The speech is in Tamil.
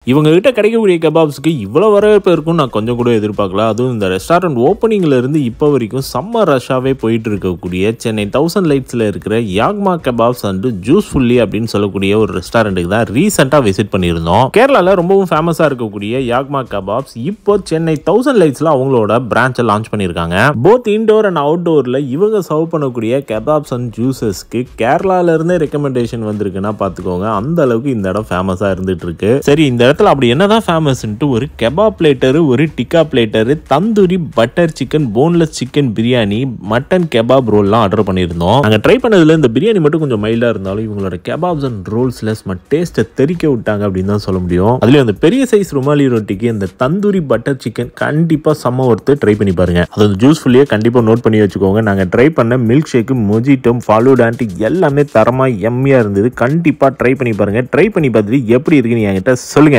இவங்க கிட்ட கிடைக்கக்கூடிய கபாப்ஸ்க்கு இவ்வளோ வரவேற்பு இருக்கும்னு நான் கொஞ்சம் கூட எதிர்பார்க்கல அதுவும் இந்த ரெஸ்டாரண்ட் ஓப்பனிங்ல இருந்து இப்போ வரைக்கும் செம்ம ரஷ்ஷாகவே போயிட்டு இருக்கக்கூடிய சென்னை தௌசண்ட் லைட்ஸில் இருக்கிற யாக்மா கபாப்ஸ் அண்ட் ஜூஸ் ஃபுல்லி அப்படின்னு சொல்லக்கூடிய ஒரு ரெஸ்டாரண்ட்டுக்கு தான் ரீசெண்டாக விசிட் பண்ணியிருந்தோம் கேரளாவில் ரொம்பவும் ஃபேமஸாக இருக்கக்கூடிய யாக்மா கபாப்ஸ் இப்போ சென்னை தௌசண்ட் லைட்ஸில் அவங்களோட பிரான்ச்சை லான்ச் பண்ணியிருக்காங்க போத் இன்டோர் அண்ட் அவுட்டோரில் இவங்க சர்வ் பண்ணக்கூடிய கபாப்ஸ் அண்ட் ஜூசஸ்க்கு கேரளால இருந்தே ரெக்கமெண்டேஷன் வந்திருக்குன்னா பார்த்துக்கோங்க அந்த அளவுக்கு இந்த இடம் ஃபேமஸாக இருந்துட்டு இருக்கு சரி இந்த இடத்துல அப்படி என்னதான் ஃபேமஸ்ன்ட்டு ஒரு கெபாப் பிளேட்டரு ஒரு tikka platter tandoori butter chicken boneless chicken biryani mutton kebab ரோல்லாம் ஆர்டர் பண்ணியிருந்தோம் நாங்கள் ட்ரை பண்ணதுல இந்த பிரியாணி மட்டும் கொஞ்சம் மைல்டாக இருந்தாலும் இவங்களோட கெபாப்ஸ் அண்ட் ரோல்ஸ்ல ஸ்ம டேஸ்ட்டை தெறிக்க விட்டாங்க அப்படின்னு தான் சொல்ல முடியும் அதுலேயும் அந்த பெரிய சைஸ் ருமாலி ரொட்டிக்கு இந்த தந்தூரி பட்டர் சிக்கன் கண்டிப்பாக செம்ம ஒருத்து ட்ரை பண்ணி பாருங்க அது அந்த ஜூஸ் ஃபுல்லியே கண்டிப்பாக நோட் பண்ணி வச்சுக்கோங்க நாங்கள் ட்ரை பண்ண மில்க் ஷேக்கு மொஜிட்டம் ஃபாலூடான்ட்டு எல்லாமே தரமாக எம்மியாக இருந்தது கண்டிப்பாக ட்ரை பண்ணி பாருங்க ட்ரை பண்ணி பார்த்துட்டு எப்படி இருக்குன்னு என்கிட்ட சொல்லுங்க